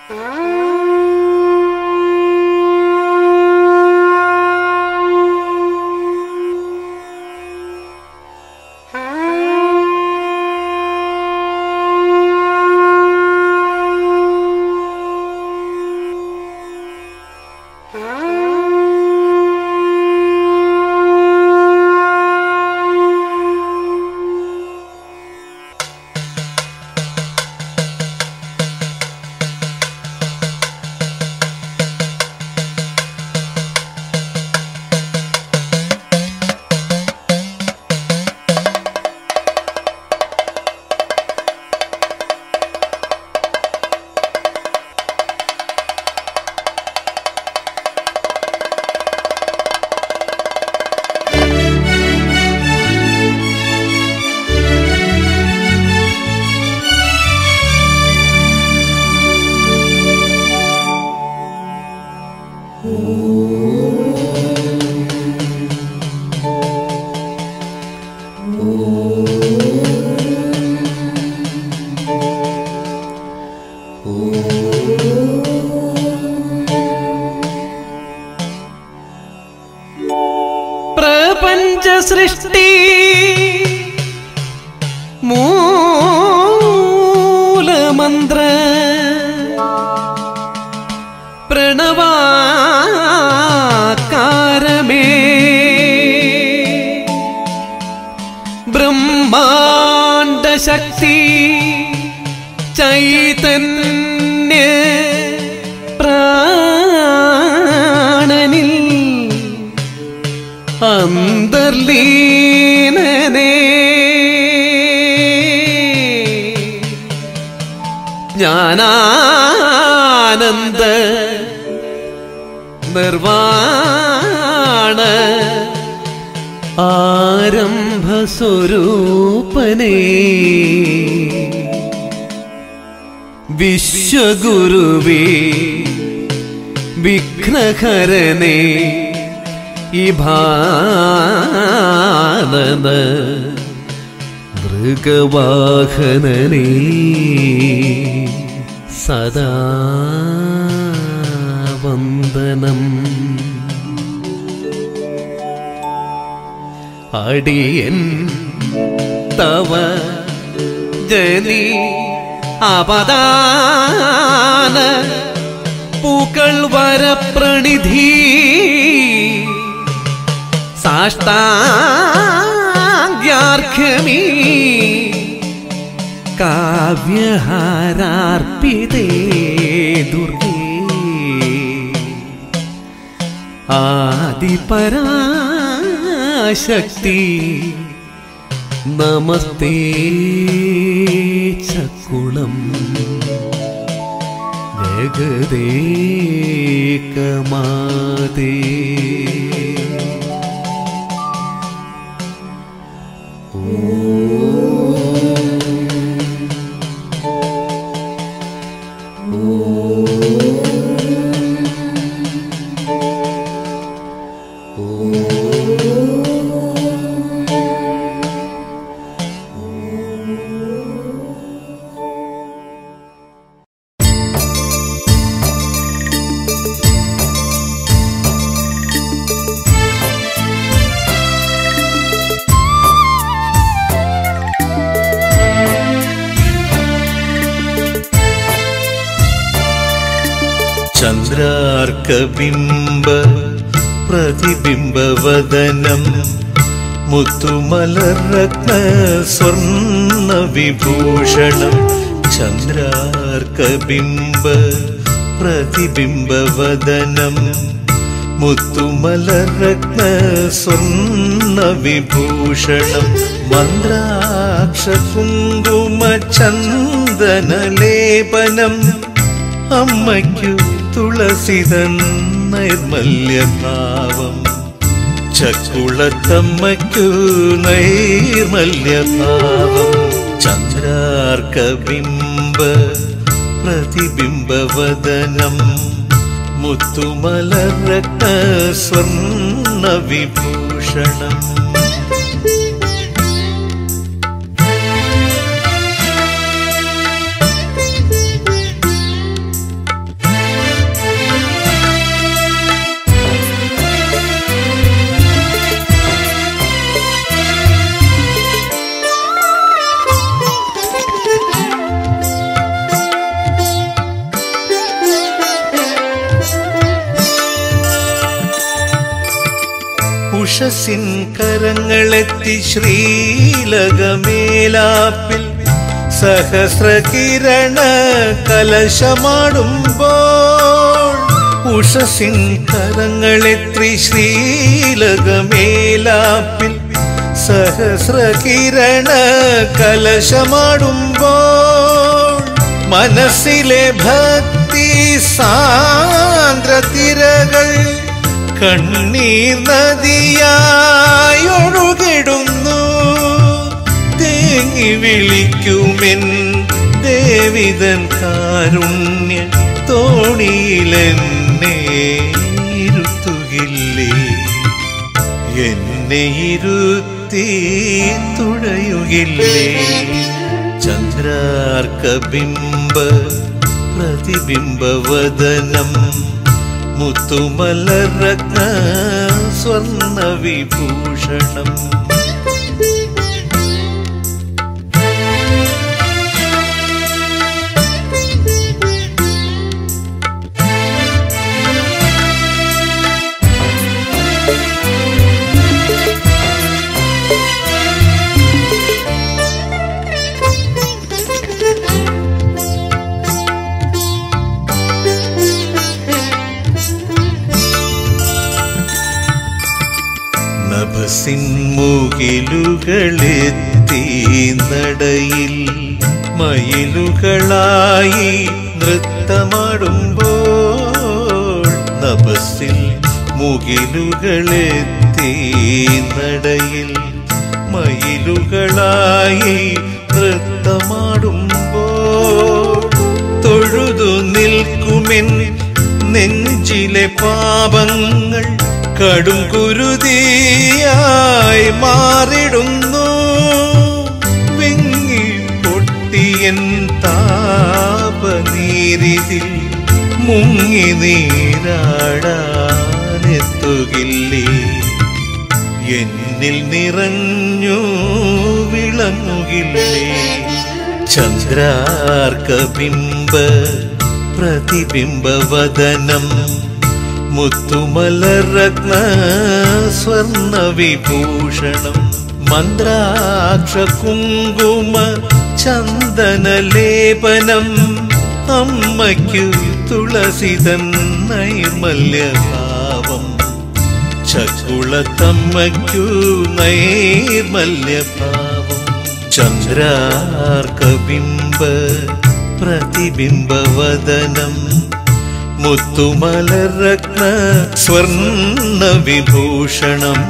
പ്രപഞ്ച സൃഷ്ടി മൂലമന്ത്ര പ്രണവാകാരമേ ബ്രഹ്മാണ്ട ശക്തി ചൈതന്യ പ്രാണനിൽ അന്തർലീനനേ ജ്ഞാനാനന്ദ നിർവാണ ആരംഭ സ്വരൂപനേ വിശ്വഗുരുവേ വിഘ്നഹരനേ ഈ ഭാനന മൃഗവാഹനനേ സദാ വന്ദനം അടിയൻ തവ ജനി അപദാന പൂക്കൾ വരപ്രണിധി സാഷ്ടാംഗ്യാർഘ്യമീ കാവ്യഹാരാർപ്പിതേ ദുർഗേ ആദിപരാശക്തി നമസ്തേ ചക്കുളം ജഗദേകമാതേ ചന്ദ്രാർക്കബിംബ പ്രതിബിംബവദനം മുത്തുമലരത്ന സ്വർണ്ണ വിഭൂഷണം ചന്ദ്രാർക്കബിംബ പ്രതിബിംബവദനം മുത്തുമലരത്ന സ്വർണ്ണ വിഭൂഷണം മന്ത്രാക്ഷ കുങ്കുമ ചന്ദനലേപനം അമ്മയ്ക്കു തുളസിതൻ നൈർമല്യഭാവം ചക്കുളത്തമ്മയ്ക്കു നൈർമല്യഭാവം ചന്ദ്രാർക്കബിംബ പ്രതിബിംബവദനം മുത്തുമലരത്ന സ്വർണ്ണ വിഭൂഷണം ഉഷസിൻ കരങ്ങളെത്തി ശ്രീലകമേലാപ്പിൽ സഹസ്രകിരണ കലശമാടുമ്പോൾ ഉഷസിൻ കരങ്ങളെത്തി ശ്രീലകമേലാപ്പിൽ സഹസ്രകിരണ കലശമാടുമ്പോൾ മനസ്സിലെ ഭക്തി സാന്ദ്രതിരകൾ കണ്ണീർ നദിയായി ഒഴുകിടുന്നു തേങ്ങി വിളിക്കുമെൻ ദേവിതൻ കാരുണ്യ തോണിയിലെന്നെ ഇരുത്തുകില്ലേ എന്നെ ഇരുത്തി തുഴയുകില്ലേ ചന്ദ്രാർക്കബിംബ പ്രതിബിംബവദനം മുത്തുമലരത്ന സ്വർണ്ണ വിഭൂഷണം നഭസിൻ മുകിലുകളെത്തി നടയിൽ മയിലുകളായി നൃത്തമാടുമ്പോൾ നഭസിൽ മുകിലുകളെത്തി നടയിൽ മയിലുകളായി നൃത്തമാടുമ്പോൾ തൊഴുതു നിൽക്കുമെൻ നെഞ്ചിലെ പാപങ്ങൾ കടും കുരുതിയായി മാറിടുന്നു വിങ്ങി പൊട്ടിയൻ താപനീരിതിൽ മുങ്ങി നീരാടാനെത്തുകില്ലേ എന്നിൽ നിറഞ്ഞു വിളങ്ങുകില്ലേ ചന്ദ്രാർക്കബിംബ പ്രതിബിംബവദനം മുത്തുമലരത്ന സ്വർണ്ണ വിഭൂഷണം മന്ത്രാക്ഷ കുങ്കുമ ചന്ദനലേപനം അമ്മയ്ക്കു തുളസിതൻ നൈർമല്യഭാവം ചക്കുളത്തമ്മയ്ക്കു നൈർമല്യഭാവം ചന്ദ്രാർക്കബിംബ പ്രതിബിംബവദനം മുത്തുമലരത്ന സ്വർണ്ണ വിഭൂഷണം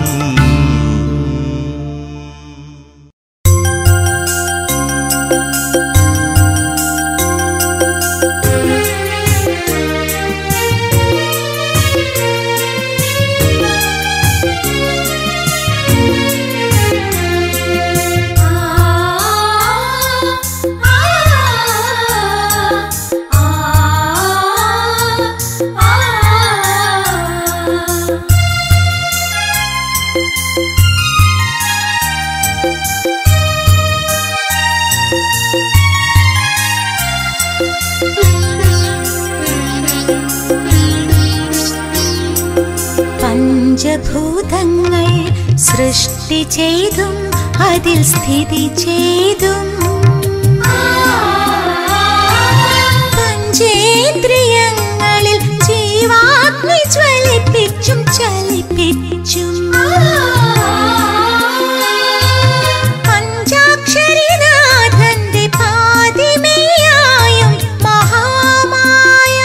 പഞ്ചഭൂതങ്ങൾ സൃഷ്ടി ചെയ്തും അതിൽ സ്ഥിതി ചെയ്തും പഞ്ചേന്ദ്രിയങ്ങളിൽ ജീവാഗ്നി ജ്വലിപ്പിച്ചും ചലിപ്പിച്ചും പഞ്ചാക്ഷരിനാഥന്റെ പാതിമേയായും മഹാമായ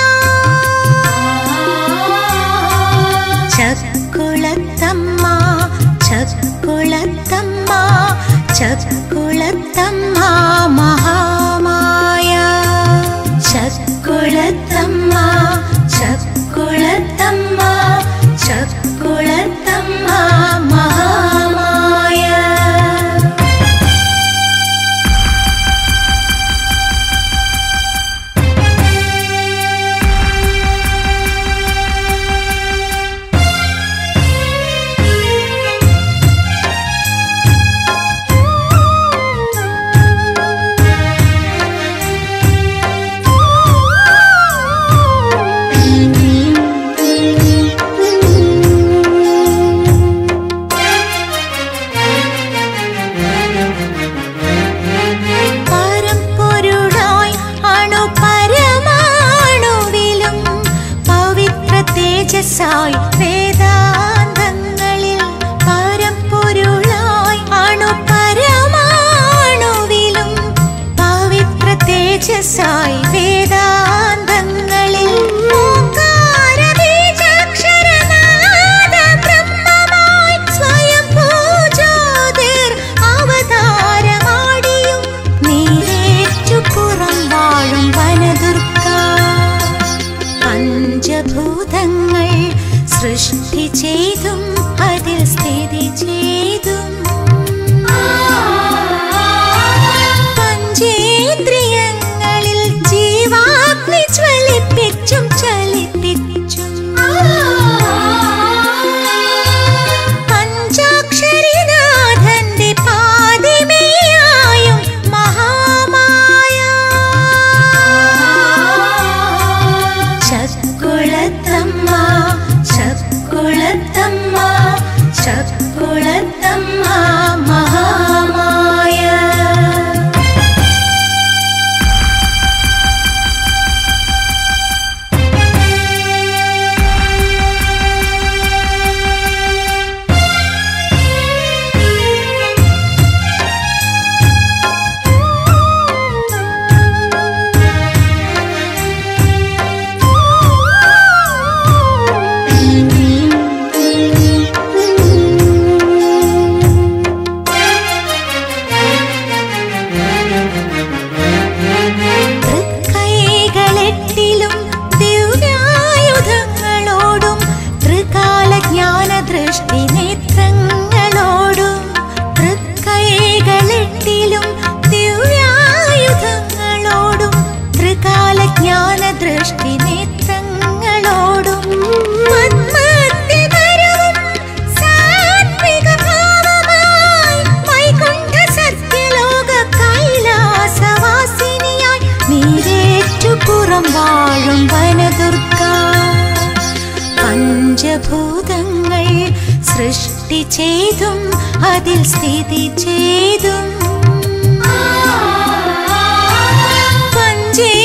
ചക്കുളത്തമ്മ ചക്കുളത്തമ്മ ചക്കുളത്തമ്മ തേജസ്സായി വേദാന്തങ്ങളിൽ ഓംകാര ബീജാക്ഷരനാദ ബ്രഹ്മമായി സ്വയം പൂജോതിർ അവതാരമാടിയും നീരേറ്റു പുറം വാഴും വനദുർഗ പഞ്ചഭൂതങ്ങൾ സൃഷ്ടി ചെയ്തും അതിൽ സ്ഥിതി ചെയ്തും പഞ്ചേന്ദ്രിയങ്ങളിൽ ജീവാഗ്നി ജ്വലിപ്പിച്ചും ചലിപ്പിച്ചും പഞ്ചാക്ഷരിനാഥന്റെ പാതിമയായും മഹാമായ ശക്കുളത്തമ്മ ശക്കുളത്തമ്മ ശക്കുളത്തമ്മ മഹാമായ തൃക്കൈകളെട്ടിലും ദിവ്യായുധങ്ങളോടും ത്രികാലജ്ഞാന ദൃഷ്ടി നേത്രങ്ങളോടും തൃക്കൈകളെട്ടിലും ദിവ്യായുധങ്ങളോടും ത്രികാലജ്ഞാന ദൃഷ്ടി നേത്രങ്ങളോടും പത്മത്തിൽ വരവും സാത്വിക ഭാവമായി വൈകുണ്ഠ സത്യലോക കൈലാസവാസിനിയായി നീരേറ്റു പുറം വാഴും വനദുർഗ പഞ്ചഭൂതങ്ങൾ സൃഷ്ടി ചെയ്തും അതിൽ സ്ഥിതി ചെയ്തും പഞ്ചേ